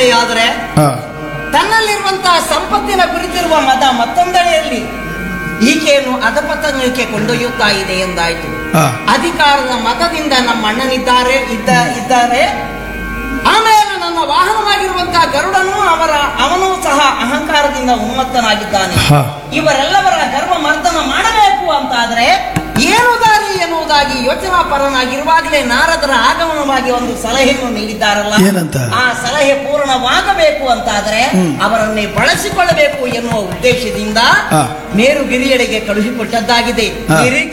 ಆದರೆ ಹಾ ತನ್ನಲ್ಲಿರುವಂತಹ ಸಂಪತ್ತಿನ ಕುರಿತಿರುವ ಮದ ಮತ್ತೊಂದೆಡೆಯಲ್ಲಿ ಈಕೆಯನ್ನು ಅಧಪತನಕ್ಕೆ ಕೊಂಡೊಯ್ಯುತ್ತಾ ಇದೆ ಎಂದಾಯ್ತು ಹಾ ಅಧಿಕಾರದ ಮತದಿಂದ ನಮ್ಮ ಅಣ್ಣನಿದ್ದಾರೆ ಇದ್ದ ಇದ್ದಾರೆ ಆಮೇಲೆ ನನ್ನ ವಾಹನವಾಗಿರುವಂತಹ ಗರುಡನು ಅವರ ಅವನು ಸಹ ಅಹಂಕಾರದಿಂದ ಉನ್ಮತ್ತನಾಗಿದ್ದಾನೆ ಹಾ. ಇವರೆಲ್ಲವರ ಗರ್ವ ಮರ್ದನ ಮಾಡಬೇಕು ಅಂತಾದ್ರೆ ಏನು ದಾರಿ ಎನ್ನುವುದಾಗಿ ಯೋಚನಾ ಪರನಾಗಿರುವಾಗಲೇ ನಾರದರ ಆಗಮನವಾಗಿ ಒಂದು ಸಲಹೆಯನ್ನು ನೀಡಿದ್ದಾರಲ್ಲ ಏನಂತ? ಆ ಸಲಹೆ ಪೂರ್ಣವಾಗಬೇಕು ಅಂತಾದ್ರೆ ಅವರನ್ನೇ ಬಳಸಿಕೊಳ್ಳಬೇಕು ಎನ್ನುವ ಉದ್ದೇಶದಿಂದ ಹಾ. ಮೇರುಗಿರಿಯೆಡೆಗೆ ಕಳುಹಿಕೊಟ್ಟದ್ದಾಗಿದೆ ಹಾ. ಗಿರಿ